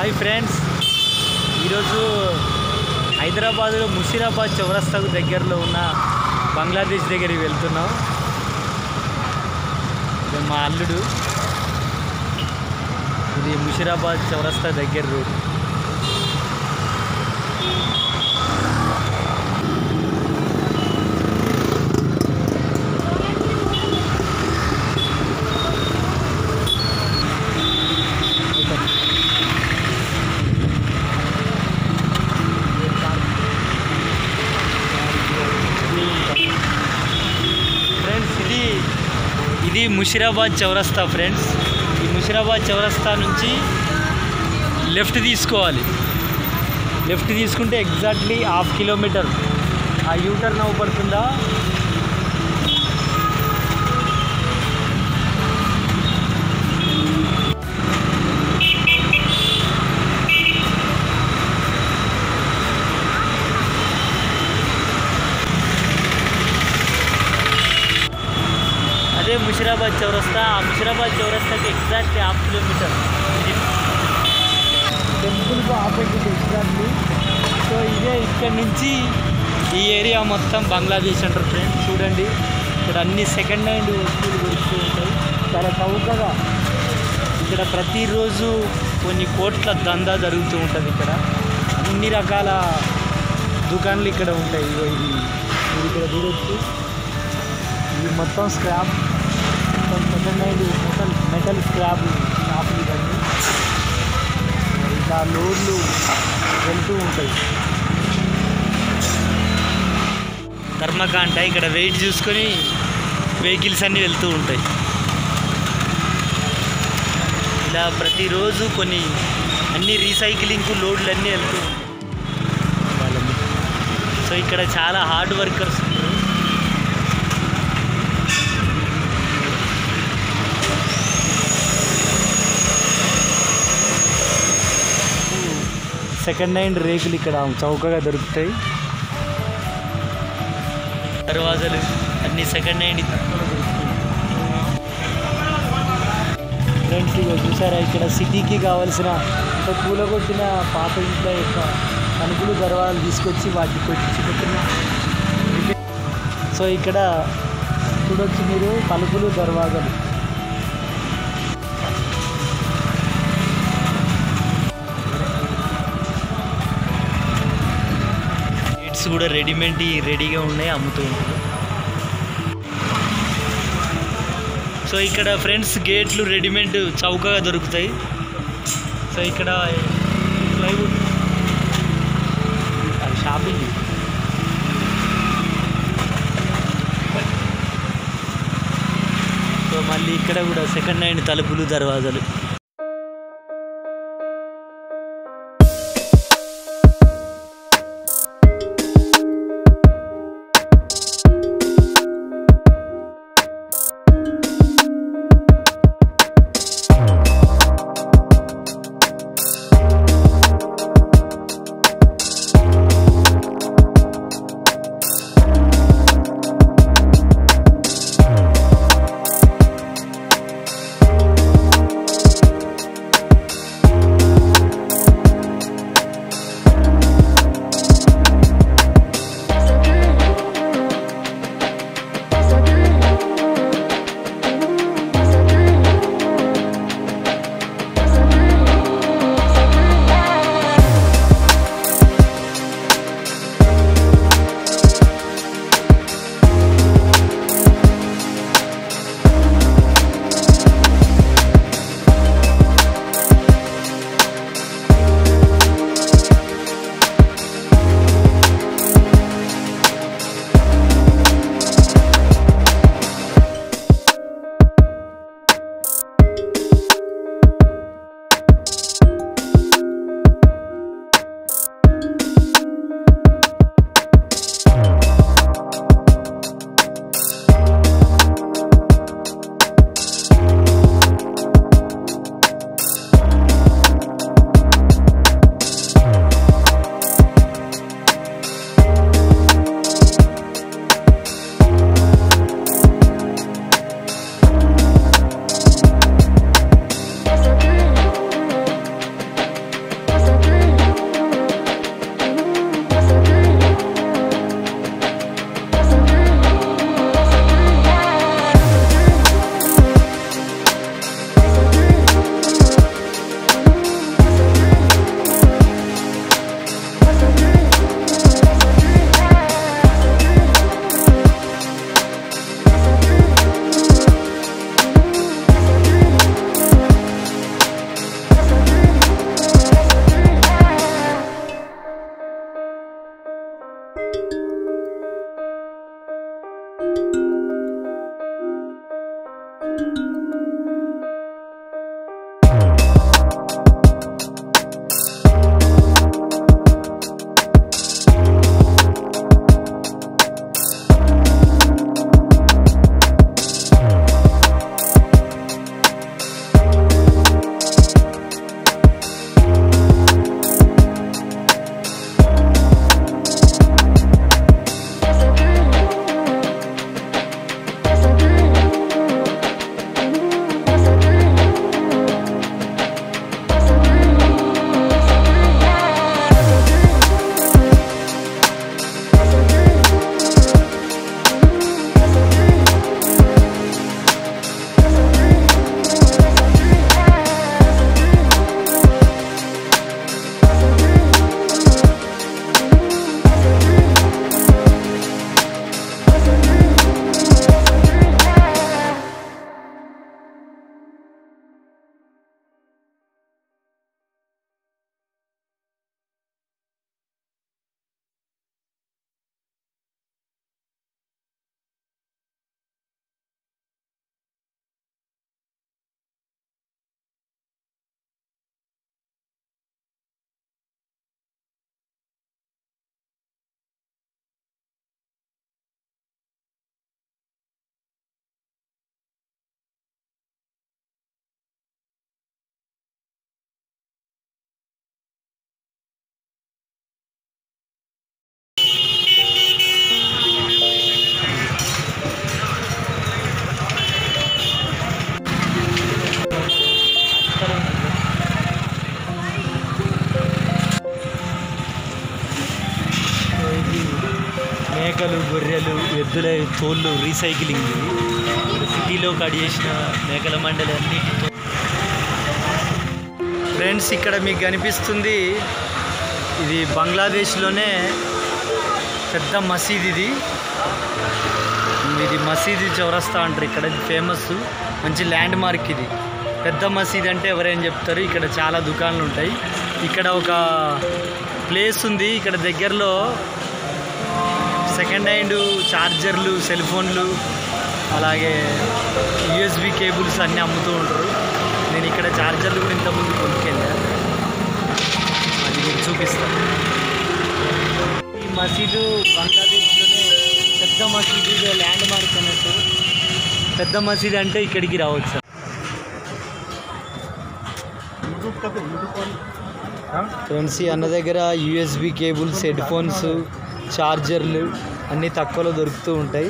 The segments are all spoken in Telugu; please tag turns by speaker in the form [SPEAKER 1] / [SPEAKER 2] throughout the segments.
[SPEAKER 1] హాయ్ ఫ్రెండ్స్ ఈరోజు హైదరాబాద్లో ముషీరాబాద్ చౌరస్తాకు దగ్గరలో ఉన్న బంగ్లాదేశ్ దగ్గరికి వెళ్తున్నాం ఇది మా అల్లుడు ఇది ముషీరాబాద్ చౌరస్తా దగ్గర రోడ్ ఫ్రెండ్స్ ఇది ఇది ముషిరాబాద్ చౌరస్తా ఫ్రెండ్స్ ఈ ముషిరాబాద్ చౌరస్తా నుంచి లెఫ్ట్ తీసుకోవాలి లెఫ్ట్ తీసుకుంటే ఎగ్జాక్ట్లీ హాఫ్ కిలోమీటర్ ఆ యూటర్న్ అవ్వబడుతుందా అదే ముషిరాబాద్ చౌరస్తా ఆ ముషిరాబాద్ చౌరస్తాకి ఎగ్జాక్ట్ హాఫ్ కిలోమీటర్ టెంపుల్కి ఆపోజిట్ ఎగ్జాక్ట్లీ సో ఇదే ఇక్కడ నుంచి ఈ ఏరియా మొత్తం బంగ్లాదేశ్ అంటారు ఫ్రెండ్స్ చూడండి ఇక్కడ అన్ని సెకండ్ హ్యాండ్ వస్తువులు దొరుకుతూ ఉంటాయి చాలా చౌకగా ఇక్కడ ప్రతిరోజు కొన్ని కోట్ల దందా జరుగుతూ ఉంటుంది ఇక్కడ అన్ని రకాల దుకాణాలు ఇక్కడ ఉంటాయి ఇగో ఇది మీరు ఇక్కడ చూడొచ్చు ఇది మొత్తం స్క్రాప్ మొత్తం second hand metal metal scrap షాపులు ఇవన్నీ ఇంకా లోడ్లు వెళ్తూ ఉంటాయి ధర్మకాంట ఇక్కడ వెయిట్ చూసుకొని వెహికల్స్ అన్నీ వెళ్తూ ఉంటాయి ఇలా ప్రతిరోజు కొన్ని అన్ని రీసైక్లింగ్ లోడ్లు అన్నీ వెళ్తూ ఉంటాయి వాళ్ళని. సో ఇక్కడ చాలా హార్డ్ వర్కర్స్ ఉన్నారు సెకండ్ హ్యాండ్ రేకులు ఇక్కడ చౌకగా దొరుకుతాయి దర్వాజాలు అన్ని సెకండ్ హ్యాండ్ ఫ్రెండ్స్ ఇగో చూసారా ఇక్కడ సిటీకి కావాల్సిన ఒక కూలగొట్టిన పాత ఇంట్లో యొక్క తలుపులు దర్వాజాలు తీసుకొచ్చి వాటికి కొట్టించి పెట్టిన సో ఇక్కడ చూడొచ్చు మీరు తలుపులు దర్వాజాలు గేట్స్ కూడా రెడీమేడ్ రెడీగా ఉన్నాయి అమ్ముతూ ఉంటారు సో ఇక్కడ ఫ్రెండ్స్ గేట్లు రెడీమేడ్ చౌకగా దొరుకుతాయి సో ఇక్కడ ప్లైవుడ్ అది షాపింగ్ సో మళ్ళీ ఇక్కడ కూడా సెకండ్ హ్యాండ్ తలుపులు దర్వాజాలు గొర్రెలు ఎద్దుల తోళ్ళు రీసైక్లింగ్ ఇది ఇక్కడ సిటీలో కట్ చేసిన మేకల మండలి అన్నిటితో ఫ్రెండ్స్ ఇక్కడ మీకు కనిపిస్తుంది ఇది బంగ్లాదేశ్లోనే పెద్ద మసీద్ ఇది ఇది మసీద్ చౌరస్తా అంటారు ఇక్కడ ఫేమస్ మంచి ల్యాండ్ మార్క్ ఇది పెద్ద మసీద్ అంటే ఎవరేం చెప్తారు ఇక్కడ చాలా దుకాణాలు ఉంటాయి ఇక్కడ ఒక ప్లేస్ ఉంది ఇక్కడ దగ్గరలో సెకండ్ హ్యాండ్ చార్జర్లు సెల్ ఫోన్లు అలాగే యూఎస్బి కేబుల్స్ అన్నీ అమ్ముతూ ఉంటారు నేను ఇక్కడ చార్జర్లు కూడా ఇంతకుముందు కొనుక్కెళ్ళా అది మీకు చూపిస్తాను ఈ మసీదు బంగ్లాదేశ్లోనే పెద్ద మసీదు ఇది ల్యాండ్ మార్క్ అన్నట్టు పెద్ద మసీదు అంటే ఇక్కడికి రావచ్చు ఫ్రెండ్స్ ఈ అన్న దగ్గర యూఎస్బి కేబుల్స్ హెడ్ ఫోన్స్ చార్జర్లు అన్నీ తక్కువలో దొరుకుతూ ఉంటాయి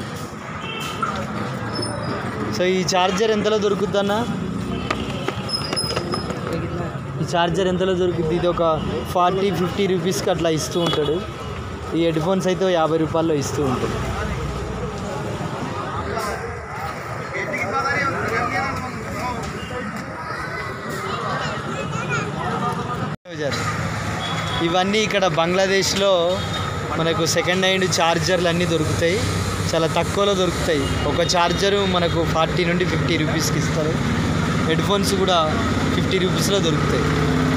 [SPEAKER 1] సో ఈ చార్జర్ ఎంతలో దొరుకుద్ది అన్న ఈ చార్జర్ ఎంతలో దొరుకుద్ది ఇది ఒక ఫార్టీ ఫిఫ్టీ రూపీస్కి అట్లా ఇస్తూ ఉంటాడు ఈ హెడ్ ఫోన్స్ అయితే యాభై రూపాయల్లో ఇస్తూ ఉంటాడు ఇవన్నీ ఇక్కడ బంగ్లాదేశ్లో మనకు సెకండ్ హ్యాండ్ ఛార్జర్లు అన్నీ దొరుకుతాయి చాలా తక్కువలో దొరుకుతాయి ఒక ఛార్జరు మనకు ఫార్టీ నుండి ఫిఫ్టీ రూపీస్కి ఇస్తారు హెడ్ ఫోన్స్ కూడా ఫిఫ్టీ రూపీస్లో దొరుకుతాయి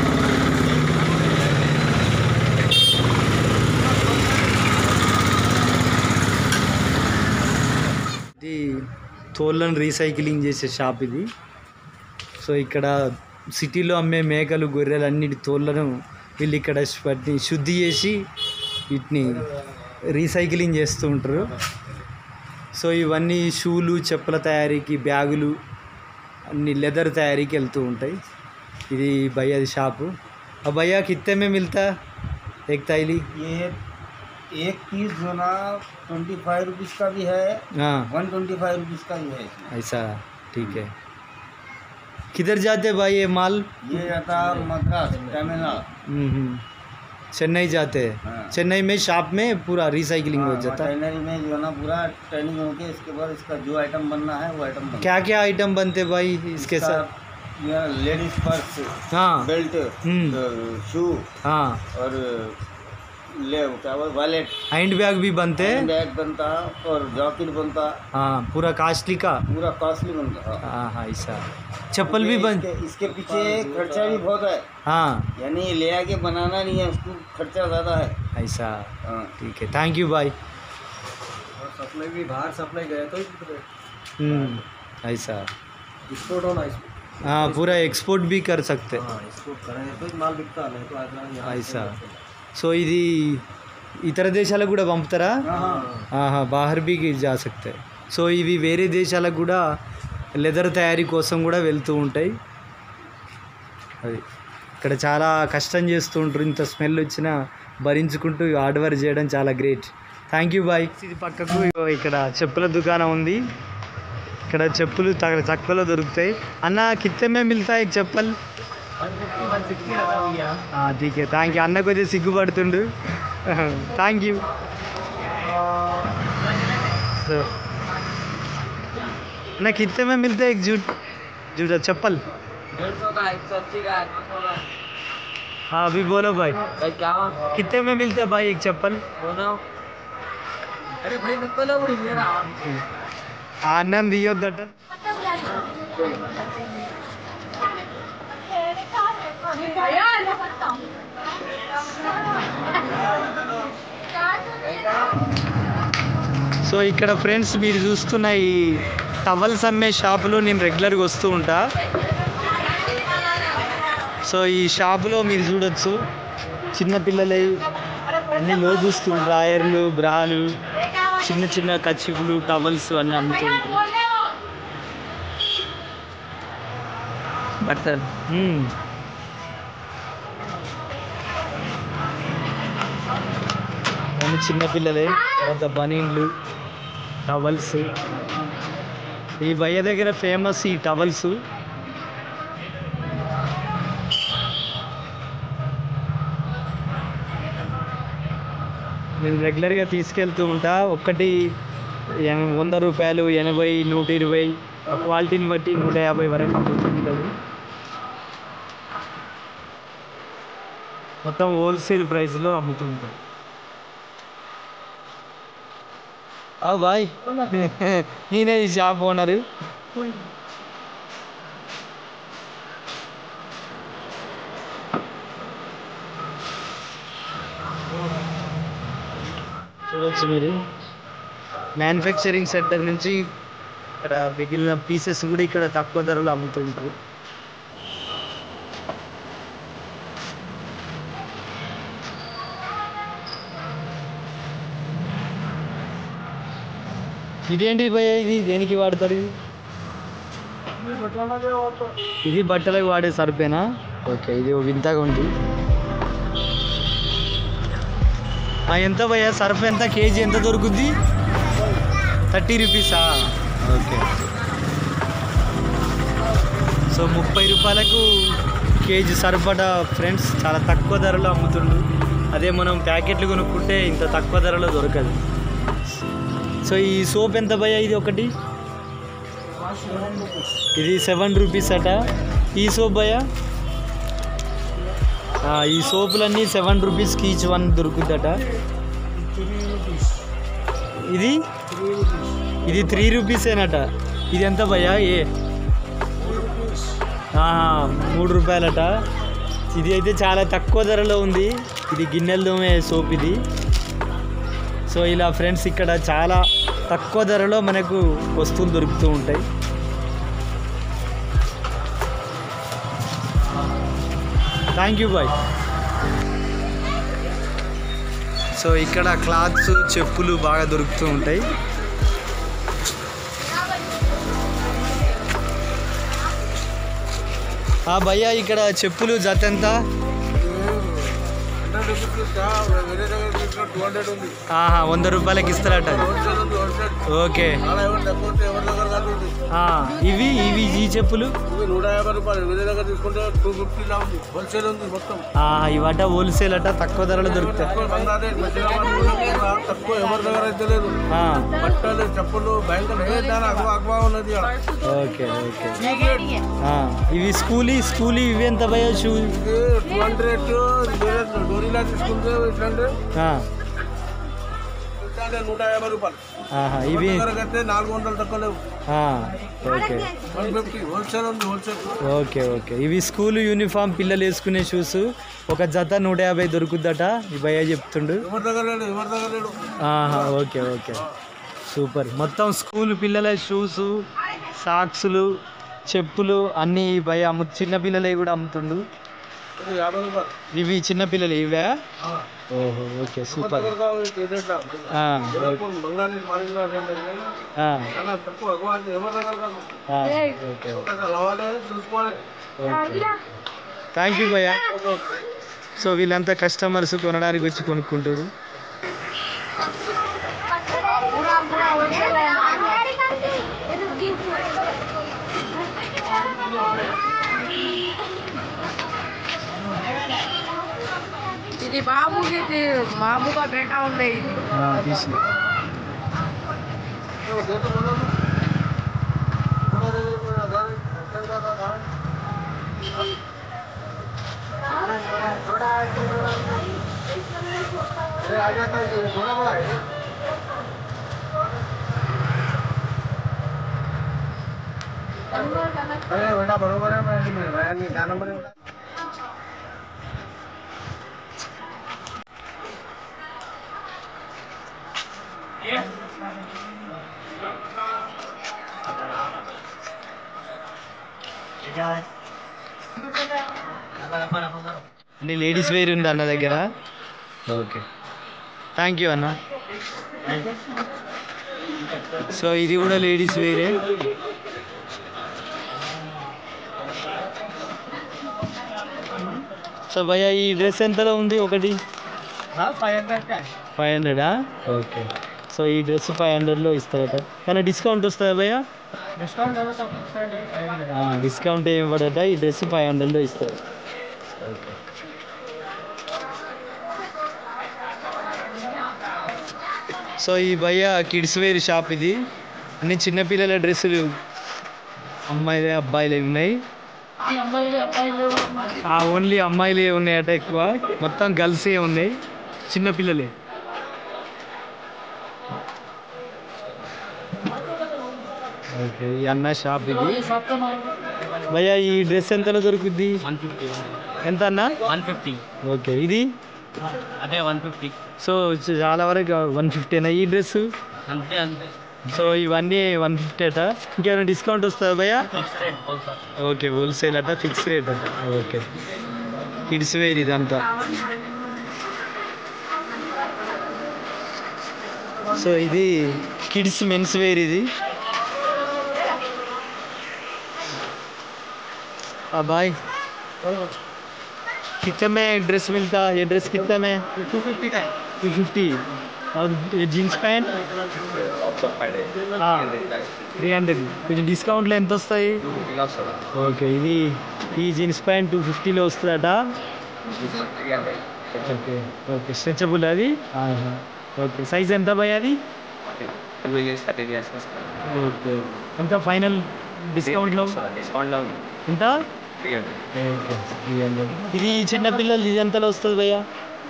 [SPEAKER 1] ఇది తోళ్ళను రీసైక్లింగ్ చేసే షాప్ ఇది సో ఇక్కడ సిటీలో అమ్మే మేకలు గొర్రెలు అన్నిటి తోళ్ళను వీళ్ళు ఇక్కడ వాటిని శుద్ధి చేసి వీటిని రీసైక్లింగ్ చేస్తూ ఉంటారు సో ఇవన్నీ షూలు చెప్పుల తయారీకి బ్యాగులు అన్ని లెదర్ తయారీకి వెళ్తూ ఉంటాయి ఇది భయ్యాది షాపు ఆ భయ్యా కిత్తే మే మిల్తా ఏక్ తైలి
[SPEAKER 2] ये एक पीस जो ना ट्वेंटी फाइव रुपीज़ का भी है
[SPEAKER 1] हाँ
[SPEAKER 2] वन ट्वेंटी फाइव रुपीज़ का भी है इसमें
[SPEAKER 1] ऐसा ठीक है किधर जाते भाई ये माल
[SPEAKER 2] ये जाता मद्रास तमिलनाडु
[SPEAKER 1] हम्म, हम्म। चेन्नई जाते हैं
[SPEAKER 2] हाँ।
[SPEAKER 1] चेन्नई में शॉप में पूरा रिसाइकलिंग हो
[SPEAKER 2] हाँ,
[SPEAKER 1] जाता है
[SPEAKER 2] ट्रेनरी में जो है ना पूरा ट्रेनिंग होके इसके बाद इसका जो आइटम बनना है वो आइटम बनना
[SPEAKER 1] क्या क्या आइटम बनते भाई इसके साथ
[SPEAKER 2] लेडीज पर्स
[SPEAKER 1] हाँ
[SPEAKER 2] बेल्ट
[SPEAKER 1] हम्म।
[SPEAKER 2] शू
[SPEAKER 1] हाँ
[SPEAKER 2] और ले क्या बोल वॉलेट
[SPEAKER 1] हैंड बैग भी बनते हैं
[SPEAKER 2] बैग बनता और जॉकेट बनता
[SPEAKER 1] हाँ पूरा कास्टली का
[SPEAKER 2] पूरा कॉस्टली बनता हाँ।
[SPEAKER 1] हाँ हाँ ऐसा चप्पल भी बन
[SPEAKER 2] इसके, इसके पीछे खर्चा भी बहुत है
[SPEAKER 1] हाँ
[SPEAKER 2] यानी ले आके बनाना नहीं है उसको खर्चा ज़्यादा है
[SPEAKER 1] ऐसा
[SPEAKER 2] हाँ
[SPEAKER 1] ठीक है थैंक यू भाई
[SPEAKER 2] सप्लाई भी बाहर सप्लाई गए तो
[SPEAKER 1] हम्म, ऐसा
[SPEAKER 2] एक्सपोर्ट होना
[SPEAKER 1] हाँ पूरा एक्सपोर्ट भी कर सकते
[SPEAKER 2] एक्सपोर्ट करें तो माल बिकता नहीं तो आज
[SPEAKER 1] ऐसा సో ఇది ఇతర దేశాలకు కూడా పంపుతారా ఆహా బాహర్ బీ జా సక్తే సో ఇవి వేరే దేశాలకు కూడా లెదర్ తయారీ కోసం కూడా వెళ్తూ ఉంటాయి అది ఇక్కడ చాలా కష్టం చేస్తూ ఉంటారు ఇంత స్మెల్ వచ్చినా భరించుకుంటూ హార్డ్ వర్క్ చేయడం చాలా గ్రేట్ థ్యాంక్ యూ బాయ్ ఇది పక్కకు ఇగో ఇక్కడ చెప్పుల దుకాణం ఉంది ఇక్కడ చెప్పులు తగ- తక్కువలో దొరుకుతాయి అన్న కిత్తే మే మిల్తా एक చెప్పల్ ఠీక్ థ్యాంక్ యూ అన్న కొద్దిగా సిగ్గుపడుతుండు థ్యాంక్ యూ సో ना कितने में मिलते हैं एक जूट जूता चप्पल हाँ अभी बोलो भाई
[SPEAKER 2] क्या
[SPEAKER 1] कितने में मिलते हैं भाई एक चप्पल
[SPEAKER 2] अरे भाई बोलो
[SPEAKER 1] आनंद दियोदट సో ఇక్కడ ఫ్రెండ్స్ మీరు చూస్తున్న ఈ టవల్స్ అమ్మే షాపులో నేను రెగ్యులర్గా వస్తూ ఉంటా సో ఈ షాపులో మీరు చూడొచ్చు చిన్నపిల్లలు అన్ని లో చూస్తూ డ్రాయర్లు బ్రాలు చిన్న చిన్న కచ్చిపులు టవల్స్ అన్నీ అమ్ముతూ ఉంటారు
[SPEAKER 2] बर्तन
[SPEAKER 1] మ్మ్. అన్ని చిన్నపిల్లలే కొంత బనీన్లు టవల్స్ ఈ భయ్య దగ్గర ఫేమస్ ఈ టవల్స్ నేను రెగ్యులర్గా తీసుకెళ్తూ ఉంటా ఒక్కటి ఎన- వంద రూపాయలు ఎనభై నూట ఇరవై ఆ క్వాలిటీని బట్టి నూట యాభై వరకు ఉంటుంది మొత్తం హోల్సేల్ ప్రైస్లో అమ్ముతుంటాం ఆ బాయ్ నేనే ఈ షాప్ ఓనరు చూడొచ్చు మీరు మ్యానుఫ్యాక్చరింగ్ సెంటర్ నుంచి ఇక్కడ మిగిలిన పీసెస్ కూడా ఇక్కడ తక్కువ ధరలో అమ్ముతుంటారు ఇదేంటి భయ్య ఇది దేనికి వాడతారు ఇది ఇది బట్టలకు వాడే సరిపేనా ఓకే ఇది ఒక వింతగా ఉంది ఆ, ఎంత భయ్య సర్ఫ్ ఎంత కేజీ ఎంత దొరుకుద్ది థర్టీ రూపీసా ఓకే సో ముప్పై రూపాయలకు కేజీ సరిపడా ఫ్రెండ్స్ చాలా తక్కువ ధరలో అమ్ముతుండ్రు అదే మనం ప్యాకెట్లు కొనుక్కుంటే ఇంత తక్కువ ధరలో దొరకదు సో ఈ సోప్ ఎంత భయ్య ఇది ఒకటి ఇది సెవెన్ రూపీస్ అట ఈ సోప్ భయ్య ఆ, ఈ సోపులన్నీ సెవెన్ రూపీస్కి ఈచ్ వన్ దొరుకుద్దట ఇది ఇది త్రీ రూపీసేనట ఇది ఎంత భయ్యా ఏ ఆహా, మూడు రూపాయలట ఇది అయితే చాలా తక్కువ ధరలో ఉంది ఇది గిన్నెల దోమే సోప్ ఇది సో ఇలా ఫ్రెండ్స్ ఇక్కడ చాలా తక్కువ ధరలో మనకు వస్తువులు దొరుకుతూ ఉంటాయి థ్యాంక్ యూ బాయ్ సో ఇక్కడ క్లాత్స్ చెప్పులు బాగా దొరుకుతూ ఉంటాయి ఆ భయ్యా ఇక్కడ చెప్పులు జత ఎంత
[SPEAKER 2] హండ్రెడ్ రూపీస్ వేరే దగ్గర తీసుకున్న టూ హండ్రెడ్ ఉంది
[SPEAKER 1] ఆహా వంద రూపాయలకి ఇస్తారట
[SPEAKER 2] హోల్సేల్ ఉంది హోల్సేల్
[SPEAKER 1] ఓకే
[SPEAKER 2] అలా ఎవరు తక్కువ ఉంటే ఎవరి దగ్గర కాదు ఉంది
[SPEAKER 1] ఆ, ఇవి ఇవి ఈ చెప్పులు
[SPEAKER 2] ఇవి నూట యాభై రూపాయలు వేరే దగ్గర తీసుకుంటే టూ ఫిఫ్టీలా ఉంది హోల్సేల్ ఉంది మొత్తం
[SPEAKER 1] ఆ, ఇవట హోల్సేల్ అట తక్కువ ధరలో దొరుకుతాయి
[SPEAKER 2] తక్కువ బంగ్లాదేశ్ మధ్యరాబాద్ కూడా తక్కువ ఎవరి దగ్గర అయితే లేదు
[SPEAKER 1] ఆ,
[SPEAKER 2] బట్టలు చెప్పులు బ్యాంకులు ఏ దాని అగ్వా అగ్వా ఉన్నది ఆడ.
[SPEAKER 1] Okay okay
[SPEAKER 2] cheap rate.
[SPEAKER 1] ఆ, ఇవి స్కూలీ స్కూలీ ఇవి ఎంత భయ్యా షూ
[SPEAKER 2] ఇది టూ హండ్రెడ్ వేరే డోరీలా తీసుకుంటే ఇట్లాంటి
[SPEAKER 1] ఆ,
[SPEAKER 2] ఇట్లాంటి నూట యాభై రూపాయలు
[SPEAKER 1] ఆహా, ఇవి
[SPEAKER 2] దగ్గరకు అయితే నాలుగు వందలు తక్కువ లేవు
[SPEAKER 1] ఆ, ఓకే
[SPEAKER 2] వన్ ఫిఫ్టీ హోల్సేల్ ఉంది హోల్సేల్
[SPEAKER 1] ఓకే ఓకే ఇవి స్కూల్ యూనిఫామ్ పిల్లలు వేసుకునే షూస్ ఒక జత నూట యాభై దొరుకుద్దట ఈ భయ్య చెప్తుండు
[SPEAKER 2] ఎవరి దగ్గర లేడు ఎవరి దగ్గర లేడు
[SPEAKER 1] ఆహా, ఓకే ఓకే సూపర్ మొత్తం స్కూల్ పిల్లల షూస్ సాక్స్లు చెప్పులు అన్నీ ఈ భయ అమ్ము చిన్న పిల్లలవి కూడా అమ్ముతుండు
[SPEAKER 2] ఇది యాభై రూపాయలు
[SPEAKER 1] ఇవి చిన్న పిల్లలు ఇవే ఓహో ఓకే సూపర్
[SPEAKER 2] దగ్గర కావాలి ఇది రేట్లా.
[SPEAKER 1] ఆ,
[SPEAKER 2] ఇప్పుడు బంగాళీ మారిన రెండు వేలు.
[SPEAKER 1] ఆ,
[SPEAKER 2] చాలా తక్కువ ఎక్కువ అంటే ఎవరి దగ్గర కాదు
[SPEAKER 1] ఆ, ఓకే
[SPEAKER 2] ఒకసారి రావాలి చూసుకోవాలి
[SPEAKER 1] ఓకే థ్యాంక్ యూ భయ్య సో వీళ్ళంతా కస్టమర్స్ కొనడానికి వచ్చి కొనుక్కుంటారు
[SPEAKER 3] ఇది బాబుకి ఇది బాబుగా బేటా ఉంది ఇది
[SPEAKER 1] తీసి
[SPEAKER 2] अरे बेटा बरोबर है मैं मैं मैं नहीं क्या नंबर है
[SPEAKER 1] అన్ని లేడీస్ వేర్ ఉంది అన్న దగ్గర ఓకే థ్యాంక్ యూ అన్న సో ఇది కూడా లేడీస్ వేరే సో భయ్య ఈ డ్రెస్ ఎంతలో ఉంది ఒకటి
[SPEAKER 2] फाइव हंड्रेड का
[SPEAKER 1] ఫైవ్ హండ్రెడా ఓకే సో ఈ డ్రెస్ ఫైవ్ హండ్రెడ్లో ఇస్తారట కానీ డిస్కౌంట్ వస్తుందా భయ్య
[SPEAKER 2] डिस्काउंट है तो
[SPEAKER 1] డిస్కౌంట్ ఏం ఇవ్వడట ఈ డ్రెస్ ఫైవ్ హండ్రెడ్లో ఇస్తారు ఓకే సో ఈ భయ్య కిడ్స్ వేర్ షాప్ ఇది అన్ని చిన్నపిల్లల డ్రెస్సులు అమ్మాయిలే అబ్బాయిలే ఉన్నాయి
[SPEAKER 3] అమ్మాయిలు అబ్బాయిలు
[SPEAKER 1] ఆ ఓన్లీ అమ్మాయిలే ఉన్నాయట ఎక్కువ మొత్తం గర్ల్సే ఉన్నాయి చిన్నపిల్లలే ఓకే ఈ అన్న షాప్ ఇది భయ్య ఈ డ్రెస్ ఎంతలో దొరుకుద్ది
[SPEAKER 2] వన్ ఫిఫ్టీ
[SPEAKER 1] ఎంత అన్న
[SPEAKER 2] వన్ ఫిఫ్టీ
[SPEAKER 1] ఓకే ఇది
[SPEAKER 2] అదే వన్ ఫిఫ్టీ
[SPEAKER 1] సో చాలా వరకు వన్ ఫిఫ్టీనా ఈ డ్రెస్
[SPEAKER 2] అంతే అంతే
[SPEAKER 1] సో ఇవన్నీ వన్ ఫిఫ్టీ అట ఇంకేమైనా డిస్కౌంట్ వస్తుందా భయ్య
[SPEAKER 2] ఫిక్స్ రేట్ పోతారు
[SPEAKER 1] ఓకే హోల్సేల్ అట ఫిక్స్ రేట్ అట ఓకే కిడ్స్ వేర్ ఇదంతా సో ఇది కిడ్స్ మెన్స్ వేర్ ఇది हाँ भाई कितने में ड्रेस मिलता ये ड्रेस कितने में
[SPEAKER 2] టూ ఫిఫ్టీ का
[SPEAKER 1] टू फिफ्टी और ये जीन्स पैंट త్రీ హండ్రెడ్ కొంచెం డిస్కౌంట్లో ఎంత వస్తాయి ఓకే ఇది ఈ జీన్స్ ప్యాంట్ టూ ఫిఫ్టీలో వస్తుందట ఓకే ఓకే స్ట్రెచబుల్ అది ఆహా. ఓకే సైజ్ ఎంత భయ్ అది ఓకే ఎంత ఫైనల్ డిస్కౌంట్లో
[SPEAKER 2] డిస్కౌంట్ లో
[SPEAKER 1] ఎంత ఓకే త్రీ హండ్రెడ్ ఇది చిన్నపిల్లలు ఇది ఎంతలో వస్తుంది భయ్యా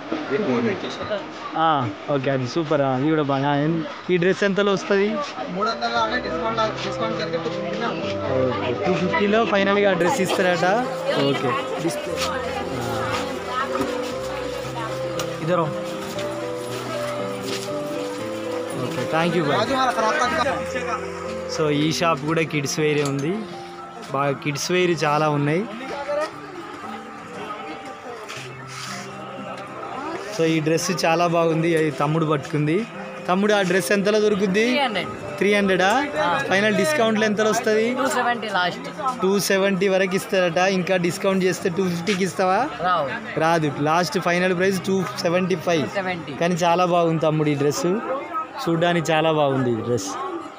[SPEAKER 1] ఆ, ఓకే అది సూపర్ అది కూడా బాగా ఈ డ్రెస్ ఎంతలో వస్తుంది
[SPEAKER 2] మూడు వందల డిస్కౌంట్ డిస్కౌంట్ జరిగే టూ ఫిఫ్టీ
[SPEAKER 1] టూ ఫిఫ్టీలో ఫైనల్గా డ్రెస్ ఇస్తారట ఓకే ఇద్దరు okay thank you bye so ఈ షాప్ కూడా కిడ్స్ వేరే ఉంది బాగా కిడ్స్ వేర్ చాలా ఉన్నాయి సో ఈ డ్రెస్ చాలా బాగుంది అది తమ్ముడు పట్టుకుంది తమ్ముడు ఆ డ్రెస్ ఎంతలో దొరుకుద్ది
[SPEAKER 3] హండ్రెడ్
[SPEAKER 1] త్రీ హండ్రెడా ఫైనల్ డిస్కౌంట్లో ఎంతలో వస్తుంది
[SPEAKER 3] two seventy last
[SPEAKER 1] two seventy వరకు ఇస్తారట ఇంకా డిస్కౌంట్ చేస్తే టూ ఫిఫ్టీకి ఇస్తావా
[SPEAKER 3] రావు
[SPEAKER 1] రాదు last final price two seventy five
[SPEAKER 3] seventy
[SPEAKER 1] కానీ చాలా బాగుంది తమ్ముడు ఈ డ్రెస్ చూడ్డానికి చాలా బాగుంది ఈ డ్రెస్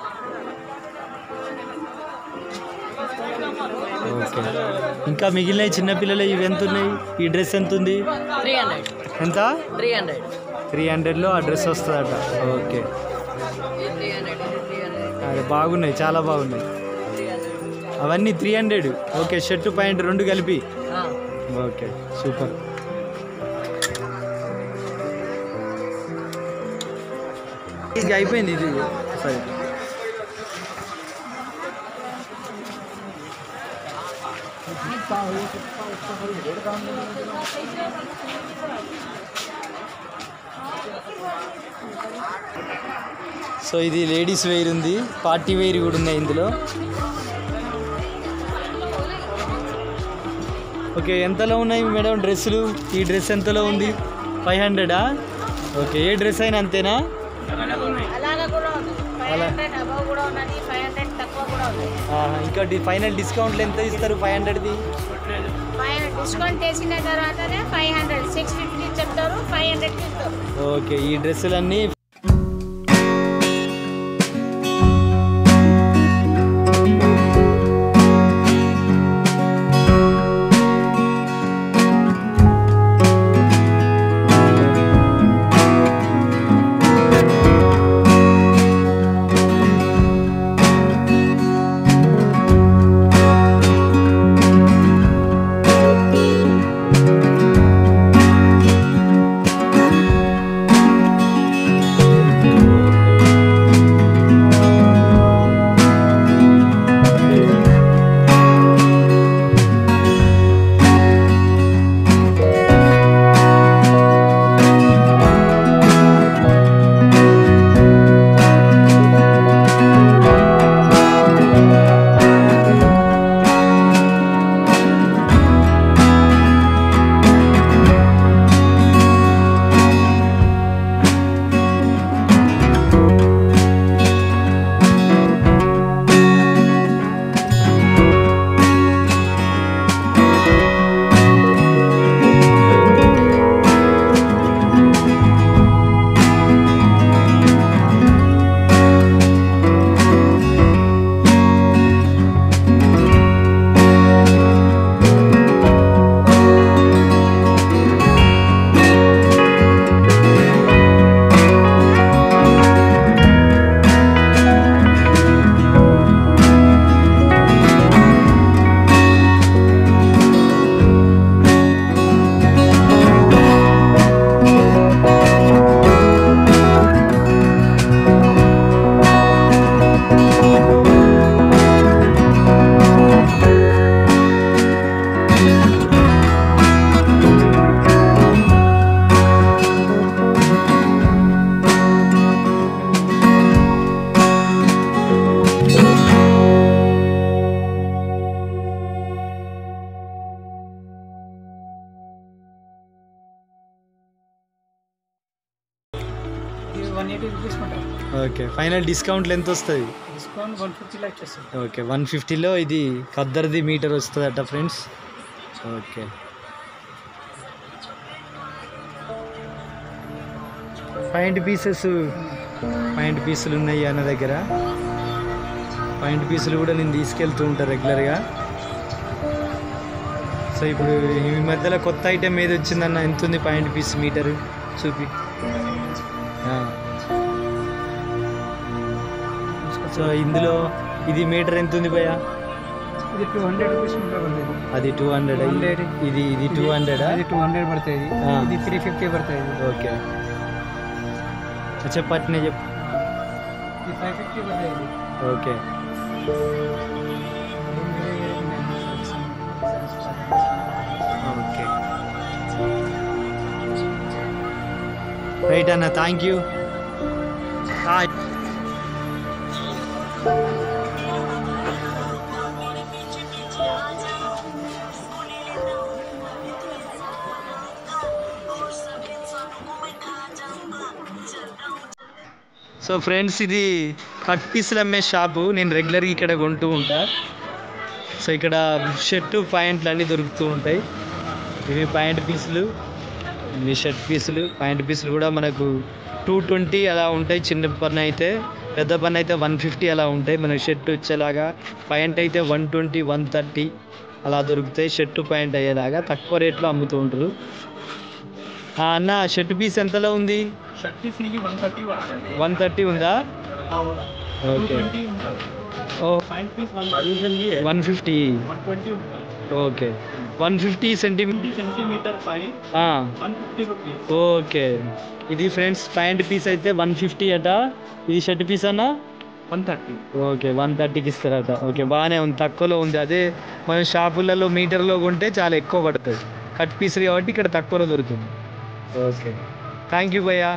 [SPEAKER 1] ఓకే ఇంకా మిగిలిన చిన్నపిల్లలు ఇవి ఎంత ఉన్నాయి ఈ డ్రెస్ ఎంత ఉంది
[SPEAKER 3] త్రీ హండ్రెడ్
[SPEAKER 1] ఎంత
[SPEAKER 3] త్రీ హండ్రెడ్
[SPEAKER 1] త్రీ హండ్రెడ్లో ఆ డ్రెస్ వస్తుందట okay
[SPEAKER 3] three hundred three hundred
[SPEAKER 1] అదే బాగున్నాయి చాలా బాగున్నాయి
[SPEAKER 3] త్రీ హండ్రెడ్
[SPEAKER 1] అవన్నీ three hundred okay shirt pant రెండు కలిపి ఓకే సూపర్ ఇది అయిపోయింది ఇది సరే సో ఇది లేడీస్ వేర్ ఉంది పార్టీ వేర్ కూడా ఉన్నాయి ఇందులో ఓకే ఎంతలో ఉన్నాయి మేడం డ్రెస్సులు ఈ డ్రెస్ ఎంతలో ఉంది ఫైవ్ హండ్రెడా ఓకే ఏ డ్రెస్ అయినా అంతేనా
[SPEAKER 3] అలాగా కూడా ఉంది ఫైవ్
[SPEAKER 1] అలా.
[SPEAKER 3] హండ్రెడ్ అబవ్ కూడా ఉన్నది ఫైవ్ హండ్రెడ్ తక్కువ కూడా ఉంది
[SPEAKER 1] ఆహా, ఇంకా డి- ఫైనల్ డిస్కౌంట్లు ఎంత ఇస్తారు ఫైవ్ హండ్రెడ్ది
[SPEAKER 3] ఫైవ్ డిస్కౌంట్ చేసిన తర్వాతనే ఫైవ్ హండ్రెడ్ సిక్స్ ఫిఫ్టీ చెప్తారు ఫైవ్ హండ్రెడ్కి ఇస్తారు
[SPEAKER 1] ఓకే ఈ డ్రెస్సులన్నీ వన్ ఎయిటీ రూపీస్ ఉంటాయి
[SPEAKER 4] ఓకే ఫైనల్ డిస్కౌంట్లు ఎంత వస్తుంది
[SPEAKER 1] డిస్కౌంట్ వన్ ఫిఫ్టీ లైక్ చేస్తుంది
[SPEAKER 4] ఓకే వన్ ఫిఫ్టీలో ఇది ఖద్దర్ది మీటర్ వస్తుందట friends okay point pieces point పీసులు ఉన్నాయి అన్న దగ్గర పాయింట్ పీసులు కూడా నేను తీసుకెళ్తూ ఉంటాను రెగ్యులర్గా సో ఇప్పుడు ఈ మధ్యలో కొత్త ఐటెం ఏది వచ్చిందన్న ఎంత ఉంది పాయింట్ పీస్ మీటర్ చూపి ఆ. సో ఇందులో ఇది మీటర్ ఎంత ఉంది భయ్యా
[SPEAKER 1] ఇది టూ హండ్రెడ్ రూపీస్ ఉంటాయి పడుతుంది
[SPEAKER 4] అది టూ హండ్రెడ్
[SPEAKER 1] 200.
[SPEAKER 4] ఇది ఇది టూ హండ్రెడ్
[SPEAKER 1] అది టూ హండ్రెడ్ పడుతుంది
[SPEAKER 4] ఆ.
[SPEAKER 1] ఇది త్రీ ఫిఫ్టీ పడుతుంది
[SPEAKER 4] ఓకే చెప్పట్నే చెప్పు
[SPEAKER 1] ఇది ఫైవ్ ఫిఫ్టీ పడుతుంది
[SPEAKER 4] ఓకే ఓకే రైట్ అన్న థ్యాంక్ యూ సో ఫ్రెండ్స్ ఇది కట్ పీసులు అమ్మే షాపు నేను రెగ్యులర్గా ఇక్కడ కొంటూ ఉంటా సో ఇక్కడ షర్టు ప్యాంట్లు అన్నీ దొరుకుతూ ఉంటాయి ఇవి ప్యాంట్ పీసులు ఇవి షర్ట్ పీసులు ప్యాంట్ పీసులు కూడా మనకు టూ ట్వంటీ అలా ఉంటాయి చిన్న పని అయితే పెద్ద పని అయితే వన్ ఫిఫ్టీ అలా ఉంటాయి మనకి షర్ట్ వచ్చేలాగా ప్యాంట్ అయితే వన్ ట్వంటీ వన్ థర్టీ అలా దొరుకుతాయి షర్టు ప్యాంట్ అయ్యేలాగా తక్కువ రేట్లో అమ్ముతూ ఉంటారు ఆ, అన్న షర్ట్ పీస్ ఎంతలో ఉంది
[SPEAKER 1] షర్ట్ పీస్కి వన్ థర్టీ పడుతుంది
[SPEAKER 4] వన్ థర్టీ ఉందా ఓకే ఓ
[SPEAKER 1] point piece one
[SPEAKER 4] one fifty
[SPEAKER 1] one twenty ఉంటుంది
[SPEAKER 4] okay one fifty centimetre
[SPEAKER 1] centimetre పై వన్ ఫిఫ్టీ రూపీస్
[SPEAKER 4] ఓకే ఇది ఫ్రెండ్స్ ప్యాంట్ పీస్ అయితే వన్ ఫిఫ్టీ అట ఇది షర్ట్ పీస్ అన్న
[SPEAKER 1] వన్ థర్టీ
[SPEAKER 4] ఓకే వన్ థర్టీకి ఇస్తారట ఓకే బాగానే ఉంది తక్కువలో ఉంది అదే మన షాపులలో మీటర్లో కొంటే చాలా ఎక్కువ పడుతుంది కట్ పీస్ కాబట్టి ఇక్కడ తక్కువలో దొరుకుతుంది ఓకే థ్యాంక్ యూ భయ్యా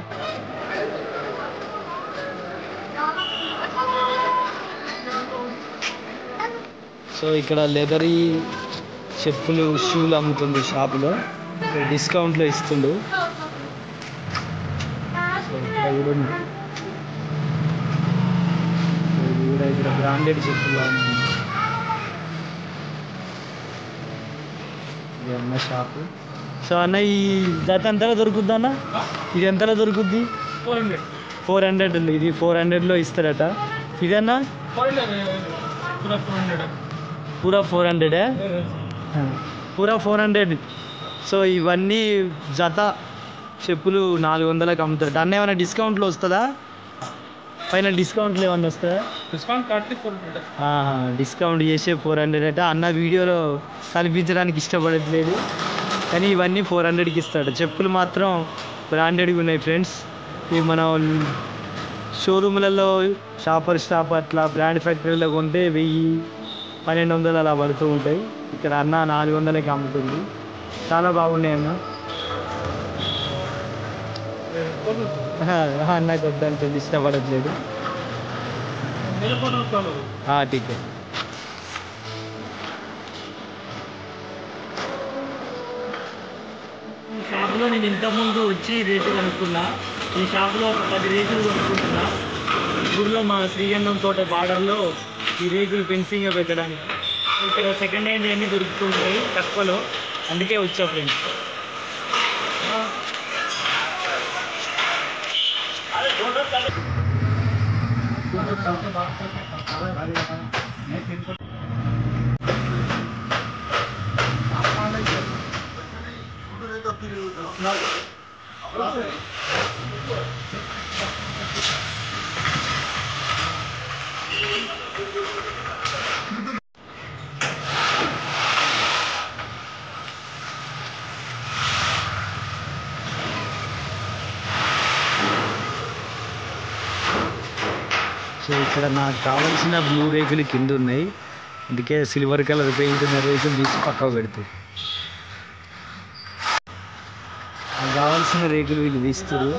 [SPEAKER 4] సో ఇక్కడ లెదరీ చెప్పులు షూలు అమ్ముతుంది షాపులో డిస్కౌంట్లో ఇస్తుండు సో ఇక్కడ కూడా ఉంది. సో ఇది కూడా ఇక్కడ బ్రాండెడ్ చెప్పులు అమ్ముతుంది ఇది అన్న షాపు సో అన్న ఈ జత ఎంతలో దొరుకుద్ది అన్న ఇది ఎంతలో దొరుకుద్ది
[SPEAKER 1] ఫోర్ హండ్రెడ్
[SPEAKER 4] ఫోర్ హండ్రెడ్ ఉంది ఇది ఫోర్ హండ్రెడ్లో ఇస్తారట ఇదన్నా
[SPEAKER 1] ఫోర్ హండ్రెడ్ పూరా ఫోర్ హండ్రెడ్
[SPEAKER 4] పూరా ఫోర్ హండ్రెడే పూరా ఫోర్ హండ్రెడ్ సో ఇవన్నీ జత చెప్పులు నాలుగు వందలకు అమ్ముతారు దాన్ని ఏమైనా డిస్కౌంట్లో వస్తుందా పైన డిస్కౌంట్లు ఏమన్నా వస్తుందా
[SPEAKER 1] డిస్కౌంట్ కార్డ్కి ఫోర్ హండ్రెడ్
[SPEAKER 4] ఆహా, డిస్కౌంట్ చేసే ఫోర్ హండ్రెడ్ అంటే అన్న వీడియోలో కనిపించడానికి ఇష్టపడట్లేదు కానీ ఇవన్నీ ఫోర్ హండ్రెడ్కి ఇస్తాడు చెప్పులు మాత్రం బ్రాండెడ్గా ఉన్నాయి ఫ్రెండ్స్ ఇవి మనం షోరూమ్లలో షాపర్ స్టాప్ అట్లా బ్రాండ్ ఫ్యాక్టరీలో కొంటే వెయ్యి పన్నెండు వందలు అలా పడుతూ ఉంటాయి ఇక్కడ అన్న నాలుగు వందలకి అమ్ముతుంది చాలా బాగున్నాయి అన్న ఆహా, ఆహా, నాకు వద్దంటే ఇష్టపడట్లేదు
[SPEAKER 1] मेरे को नोट करो
[SPEAKER 4] ఆ, ఠీక్ హై.
[SPEAKER 1] ఈ షాప్లో నేను ఇంతకుముందు వచ్చి రేటు కనుక్కున్నా ఈ షాప్లో ఒక పది రేకులు కొనుక్కుంటున్నా ఊర్లో మా శ్రీగంధం తోట బార్డర్లో ఈ రేకులు ఫెన్సింగ్ పెట్టడానికి ఇక్కడ సెకండ్ హ్యాండ్ అన్నీ దొరుకుతుంటాయి తక్కువలో అందుకే వచ్చా ఫ్రెండ్స్
[SPEAKER 4] సో ఇక్కడ నాకు కావాల్సిన బ్లూ రేకులు కింద ఉన్నాయి అందుకే సిల్వర్ కలర్ పెయింట్ ఉన్న రేకులు తీసి పక్కకు పెడుతుంది నాకు కావాల్సిన రేకులు వీళ్ళు తీస్తారు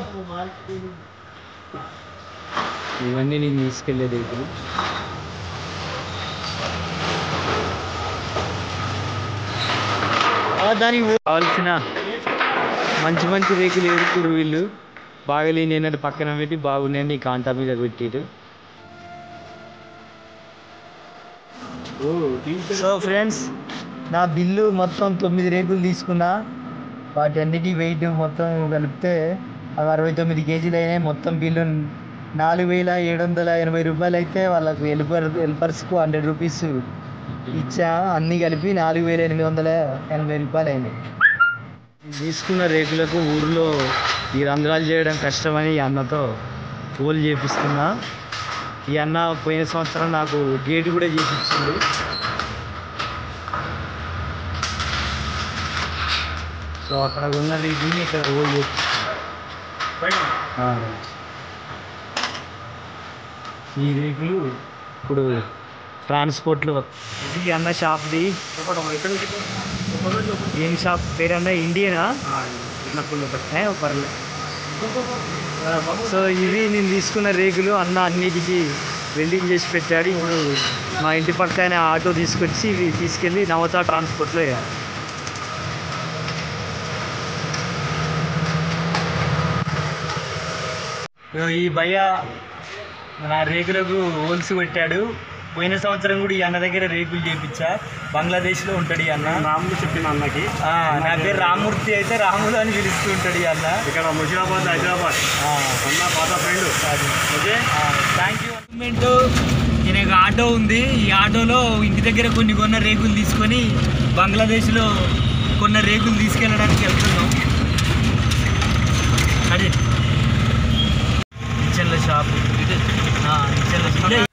[SPEAKER 4] ఇవన్నీ నేను తీసుకెళ్ళే రేకులు ఆ, దానికి కావాల్సిన మంచి మంచి రేకులు ఏరుకురు వీళ్ళు బాగలేని ఏంటంటే పక్కన పెట్టి బాగున్నాయని కాంటా మీద పెట్టారు సో ఫ్రెండ్స్ నా బిల్లు మొత్తం తొమ్మిది రేకులు తీసుకున్నా వాటి అన్నిటి వెయిట్ మొత్తం కలిపితే అవి అరవై తొమ్మిది కేజీలు అయినాయి మొత్తం బిల్లు నాలుగు వేల ఏడు వందల ఎనభై రూపాయలు అయితే వాళ్ళకు హెల్పర్ హెల్పర్స్కు హండ్రెడ్ రూపీస్ ఇచ్చా అన్నీ కలిపి నాలుగు వేల ఎనిమిది వందల ఎనభై రూపాయలు అయినాయి తీసుకున్న రేకులకు ఊర్లో ఈ రంధ్రాలు చేయడం కష్టమని ఈ అన్నతో పోల్ చేపిస్తున్నా ఈ అన్న పోయిన సంవత్సరం నాకు గేట్ కూడా చేపించింది సో అక్కడ ఉన్న రేకుని ఇక్కడ పోల్ చేపి ఆ. ఈ రేకులు ఇప్పుడు ట్రాన్స్పోర్ట్లో ఇది అన్న షాప్ది ఏం షాప్ పేరన్నా ఇండియనా ఏ, పర్లే సో ఇవి నేను తీసుకున్న రేకులు అన్న అన్నిటికీ వెల్డింగ్ చేసి పెట్టాడు ఇప్పుడు మా ఇంటి పక్కన ఆటో తీసుకొచ్చి ఇవి తీసుకెళ్ళి నవత ట్రాన్స్పోర్ట్లో వేయాలి ఇగో ఈ భయ్య నా రేకులకు హోల్స్ పెట్టాడు పోయిన సంవత్సరం కూడా ఈ అన్న దగ్గర రేకులు చేపించా బంగ్లాదేశ్లో ఉంటాడు ఈ అన్న
[SPEAKER 1] రాముడు చెప్పిన అన్నకి
[SPEAKER 4] ఆ, నా పేరు రామూర్తి అయితే రాములు అని పిలుస్తూ ఉంటాడు ఈ అన్న
[SPEAKER 1] ఇక్కడ ముషిరాబాద్ హైదరాబాద్
[SPEAKER 4] ఆ,
[SPEAKER 1] అన్న పాత ఫ్రెండ్
[SPEAKER 4] అది.
[SPEAKER 1] ఓకే
[SPEAKER 4] థ్యాంక్ యూ గవర్నమెంట్ నేను ఒక ఆటో ఉంది ఈ ఆటోలో ఇంటి దగ్గర కొన్ని కొన్న రేకులు తీసుకొని బంగ్లాదేశ్లో కొన్న రేకులు తీసుకెళ్ళడానికి వెళ్తున్నాం అదే నిచ్చెన్ల షాప్ నిచ్చెన్ల షాప్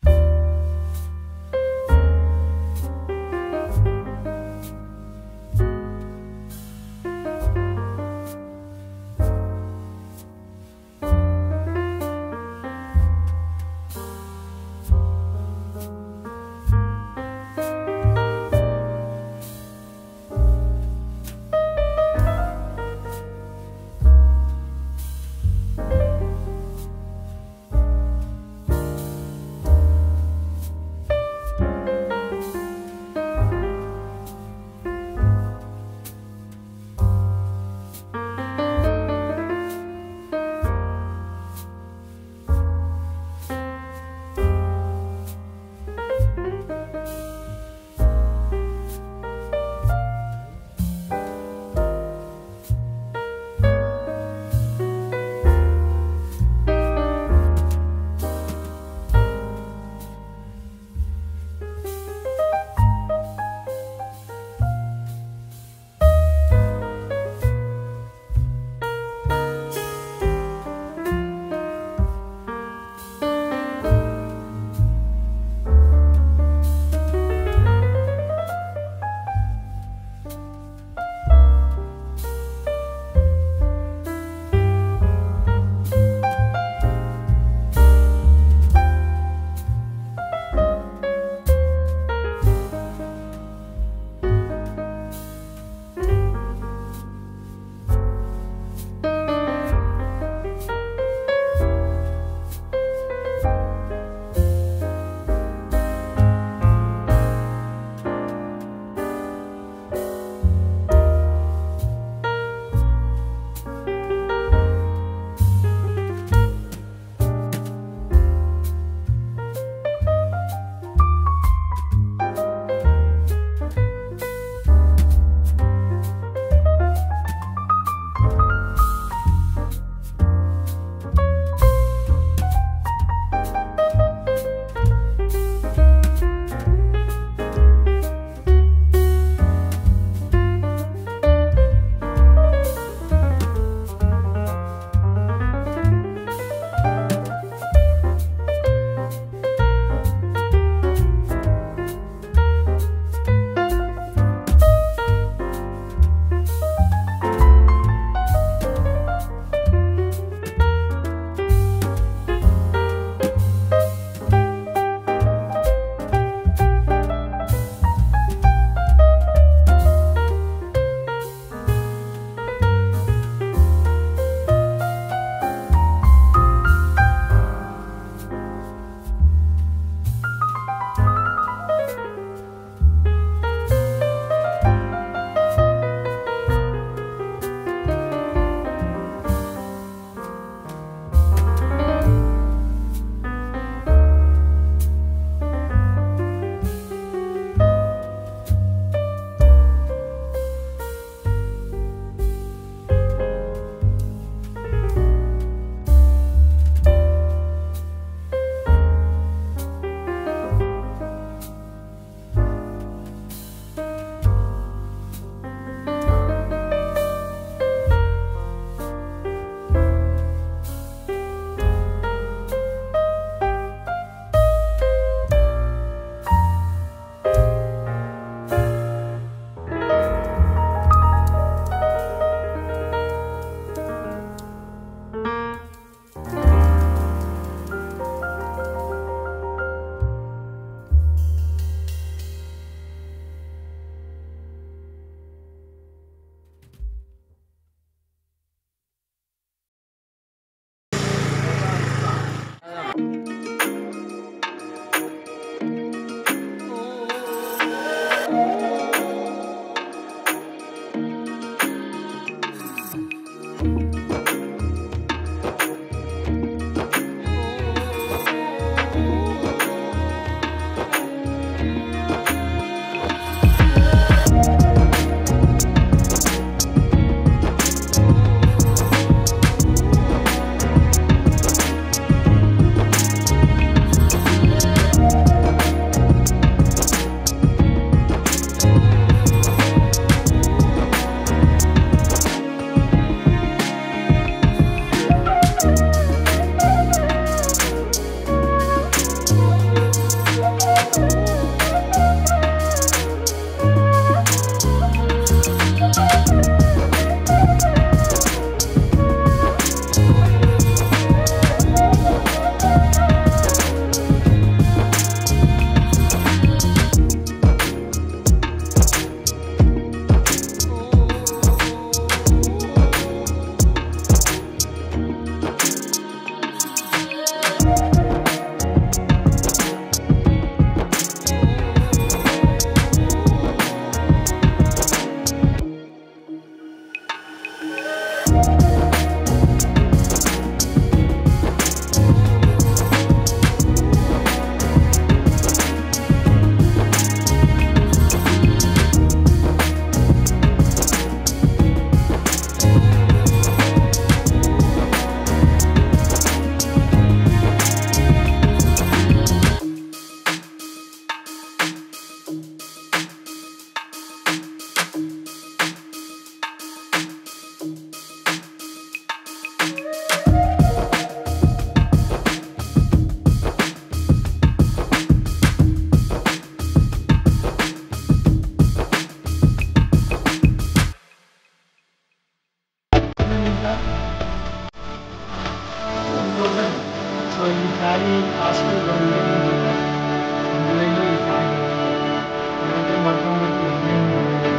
[SPEAKER 1] సో ఈ శారీ కాస్ట్ రెండు వేలు ఉంది. రెండు వేలు ఈ శారీ అంటే మొత్తం పదిహేను వందలు.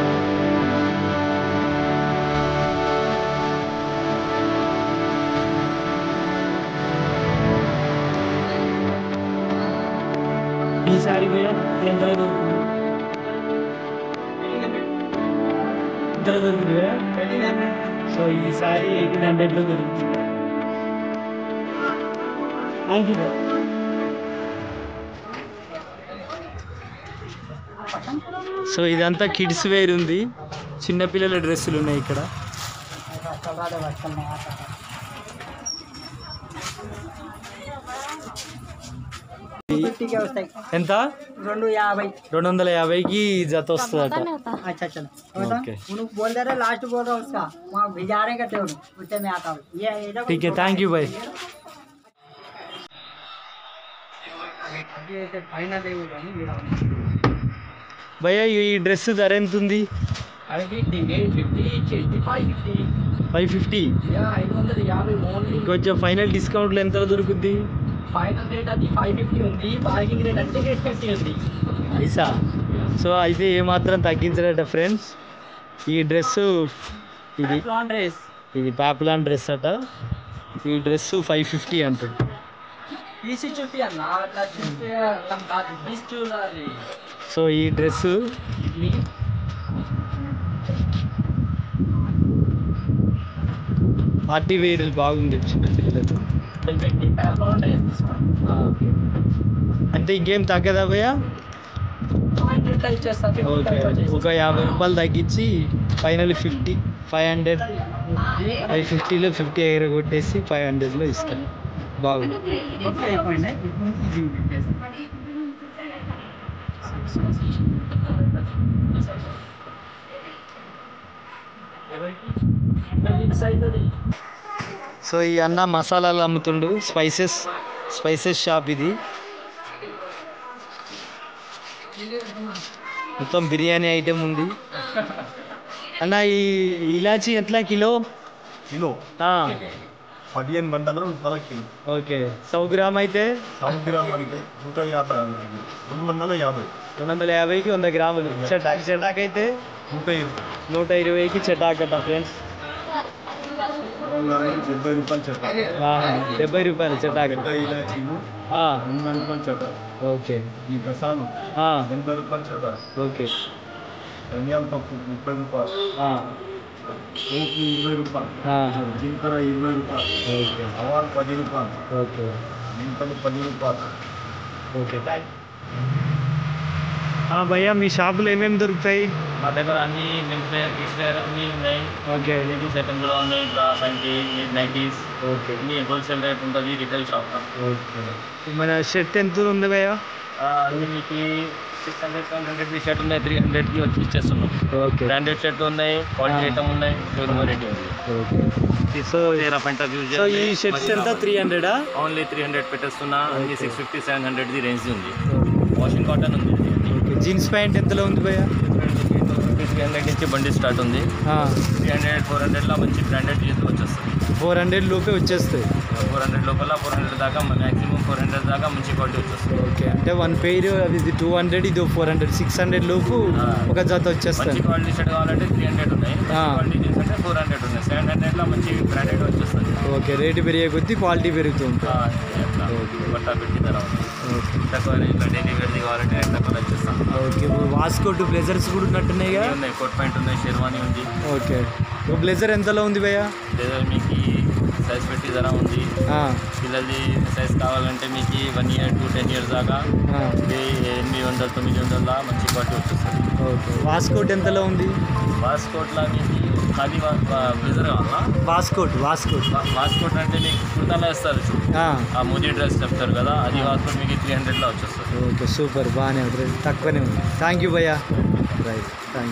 [SPEAKER 1] ఈ శారీ కూడా ఎంత దొరుకుతుంది ఎంత దొరుకుతుంది కదా? సో ఈ శారీ ఎయిటీన్ హండ్రెడ్లో దొరుకుతుంది థ్యాంక్ యూ సో ఇదంతా కిడ్స్ వేర్ ఉంది చిన్నపిల్లల డ్రెస్సులు ఉన్నాయి ఇక్కడ
[SPEAKER 2] ఫిఫ్టీకే వస్తాయి
[SPEAKER 1] ఎంత
[SPEAKER 2] రెండు యాభై
[SPEAKER 1] రెండు వందల యాభైకి జత వస్తుందట
[SPEAKER 2] अच्छा चलो
[SPEAKER 1] ओके।
[SPEAKER 2] उन्होंने बोल दे रहे लास्ट बोल रहा उसका वहाँ भिजा रहे कहते हो उठे में आता हूँ ये इधर
[SPEAKER 1] ठीक है थैंक यू भाई
[SPEAKER 2] फाइनल
[SPEAKER 1] భయ్యా ఈ డ్రెస్ ధర ఎంత ఉంది ఫైవ్ ఫిఫ్టీ
[SPEAKER 2] ఐదు వందల యాభై ఓన్లీ
[SPEAKER 1] కొంచెం ఫైనల్ డిస్కౌంట్లో ఎంత దొరుకుద్ది
[SPEAKER 2] ఫైనల్ రేట్ అది ఫైవ్ ఫిఫ్టీ ఉంది బార్గింగ్ రేట్ అంటే ఎయిట్ ఫిఫ్టీ ఉంది
[SPEAKER 1] ఐసా సో అయితే ఏమాత్రం తగ్గించడట ఫ్రెండ్స్ ఈ డ్రెస్ ఇది
[SPEAKER 2] డ్రెస్
[SPEAKER 1] ఇది పాపులాన్ డ్రెస్ అట ఈ డ్రెస్ ఫైవ్ ఫిఫ్టీ అంటుంది
[SPEAKER 2] తీసి చూపి అన్న అట్లా చూస్తే అర్థం కాదు తీసి చూడాలి
[SPEAKER 1] సో ఈ డ్రెస్ పార్టీ వేర్ బాగుంది చిన్నపిల్లలకు అంటే ఇంకేం తగ్గదా భయ్యా ఓకే ఒక యాభై రూపాయలు తగ్గించి final fifty five hundred five ఫిఫ్టీలో ఫిఫ్టీ ఎయిర్ కొట్టేసి ఫైవ్ హండ్రెడ్లో ఇస్తాను బాగుంది సో ఈ అన్న మసాలాలు అమ్ముతుండు స్పైసెస్ స్పైసెస్ షాప్ ఇది మొత్తం బిర్యానీ ఐటెం ఉంది అన్న ఈ ఇలాచి ఎట్లా కిలో
[SPEAKER 5] కిలో
[SPEAKER 1] ఆ,
[SPEAKER 5] పదిహేను గంటలు పద కిలో
[SPEAKER 1] ఓకే సౌ గ్రామ్ అయితే
[SPEAKER 5] సంవత్సరం మనకి నూట యాభై రెండు వందల యాభై
[SPEAKER 1] రెండు వందల యాభైకి వంద గ్రాములు చటాక్ చటాక్ అయితే
[SPEAKER 5] నూట ఇరవై
[SPEAKER 1] నూట ఇరవైకి చటాక్ అట ఫ్రెండ్స్
[SPEAKER 5] డెబ్బై రూపాయలు చెప్పాలి
[SPEAKER 1] డెబ్బై రూపాయలు చటాక్
[SPEAKER 5] పెద్ద ఇలాచీలు
[SPEAKER 1] ఆ,
[SPEAKER 5] ఎనభై రూపాయలు చెప్పాలి
[SPEAKER 1] ఓకే
[SPEAKER 5] ఈ ప్రసాదం
[SPEAKER 1] ఆ,
[SPEAKER 5] ఎనభై రూపాయలు చెప్పాలి
[SPEAKER 1] ఓకే
[SPEAKER 5] ధనియాల పప్పు ముప్పై రూపాయలు
[SPEAKER 1] ఆ,
[SPEAKER 5] పోపు ఇరవై రూపాయలు
[SPEAKER 1] ఆ,
[SPEAKER 5] జీలకర్ర ఇరవై రూపాయలు
[SPEAKER 1] ఓకే
[SPEAKER 5] ఆవాలు పది రూపాయలు
[SPEAKER 1] ఓకే
[SPEAKER 5] మెంతలు పది రూపాయలు
[SPEAKER 1] ఓకే భయ్యా మీ షాపులో ఏమేమి దొరుకుతాయి
[SPEAKER 6] మా దగ్గర అన్ని మెన్స్ వేర్ కిడ్స్ వేర్ అన్ని ఉన్నాయి
[SPEAKER 1] ఓకే
[SPEAKER 6] లేడీస్ ఐటమ్ కూడా ఉన్నాయి బ్రాస్ అండి నైటీస్
[SPEAKER 1] ఓకే
[SPEAKER 6] అన్ని హోల్సేల్ రేట్ ఉంటుంది రిటైల్ షాప్
[SPEAKER 1] ఓకే మన షర్ట్ ఎంత ఉంది భయ్యా
[SPEAKER 6] అన్ని మీకు six hundred seven hundred shirt ఉన్నాయి త్రీ హండ్రెడ్కి వచ్చి ఇచ్చేస్తున్నాం
[SPEAKER 1] ఓకే
[SPEAKER 6] బ్రాండెడ్ షర్ట్ ఉన్నాయి క్వాలిటీ ఐటమ్ ఉన్నాయి షోరూమ్ రేట్ ఉంది
[SPEAKER 1] ఓకే సో
[SPEAKER 6] తీరా పాయింట్ ఆఫ్ వ్యూ
[SPEAKER 1] సో ఈ షర్ట్స్ ఎంత త్రీ హండ్రెడా
[SPEAKER 6] ఓన్లీ త్రీ హండ్రెడ్ పెట్టేస్తున్నా అన్ని సిక్స్ ఫిఫ్టీ సెవెన్ హండ్రెడ్ది రేంజ్ ఉంది వాషింగ్ కాటన్ ఉంది
[SPEAKER 1] ఓకే జీన్స్ ప్యాంట్ ఎంతలో ఉంది భయ్యా
[SPEAKER 6] త్రీ హండ్రెడ్ నుంచి బండి స్టార్ట్ ఉంది త్రీ హండ్రెడ్ ఫోర్ హండ్రెడ్లో మంచి బ్రాండెడ్ చేతి వచ్చేస్తుంది
[SPEAKER 1] ఫోర్ హండ్రెడ్ లోపే వచ్చేస్తాయి
[SPEAKER 6] ఫోర్ హండ్రెడ్ లోపల ఫోర్ హండ్రెడ్ దాకా మ్యాక్సిమం ఫోర్ హండ్రెడ్ దాకా మంచి క్వాలిటీ వచ్చేస్తుంది
[SPEAKER 1] ఓకే అంటే వన్ పెయిర్ అది టూ హండ్రెడ్ ఇది ఫోర్ హండ్రెడ్ సిక్స్ హండ్రెడ్ లోపు
[SPEAKER 6] ఆ.
[SPEAKER 1] ఒక జత
[SPEAKER 6] మంచి
[SPEAKER 1] వచ్చేస్తాయి
[SPEAKER 6] క్వాలిటీ షర్ట్ కావాలంటే త్రీ హండ్రెడ్ ఉన్నాయి
[SPEAKER 1] ఆ.
[SPEAKER 6] క్వాలిటీ జీన్స్ అంటే ఫోర్ హండ్రెడ్ ఉన్నాయి సెవెన్ హండ్రెడ్లో మంచి బ్రాండెడ్ వచ్చేస్తుంది
[SPEAKER 1] ఓకే రేటు పెరిగే కొద్దీ క్వాలిటీ పెరుగుతూ
[SPEAKER 6] ఆ,
[SPEAKER 1] ఉంటుంది
[SPEAKER 6] అట్లా బట్ట పెట్టి ధర ఉంది
[SPEAKER 1] ఓకే
[SPEAKER 6] తక్కువ రేంజ్లో డైలీ వేర్ది కావాలంటే తక్కువ వచ్చేస్తాం
[SPEAKER 1] ఓకే వాస్కోట్ బ్లెజర్స్ కూడా ఉన్నట్టున్నాయిగా
[SPEAKER 6] ఇవి ఉన్నాయి కోట్ ప్యాంట్ ఉన్నాయి షెర్వానీ ఉంది
[SPEAKER 1] ఓకే బ్లెజర్ ఎంతలో ఉంది భయ్యా
[SPEAKER 6] లేదా మీకు సైజ్ పెట్టి ధర ఉంది
[SPEAKER 1] ఆ,
[SPEAKER 6] పిల్లలది సైజ్ కావాలంటే మీకు one year to ten years దాకా
[SPEAKER 1] ఆ,
[SPEAKER 6] ఇది ఎనిమిది వందలు తొమ్మిది వందల మంచి క్వాలిటీ వచ్చేస్తుంది
[SPEAKER 1] ఓకే వాస్కోట్ ఎంతలో ఉంది
[SPEAKER 6] వాస్కోట్లో మీకు ఖాళీ బ్లెజర్ కావాలా
[SPEAKER 1] వాస్కోట్ వాస్కోట్
[SPEAKER 6] వా- వాస్కోట్ అంటే మీకు కుర్తాలో వేస్తారు చూడు
[SPEAKER 1] ఆ,
[SPEAKER 6] ఆ మోదీ డ్రెస్ చెప్తారు కదా అది వాస్కోట్ మీకు త్రీ హండ్రెడ్లో వచ్చేస్తుంది
[SPEAKER 1] ఓకే సూపర్ బాగానే ఉంది తక్కువనే ఉంది థ్యాంక్ యూ భయ్యా రైట్ థ్యాంక్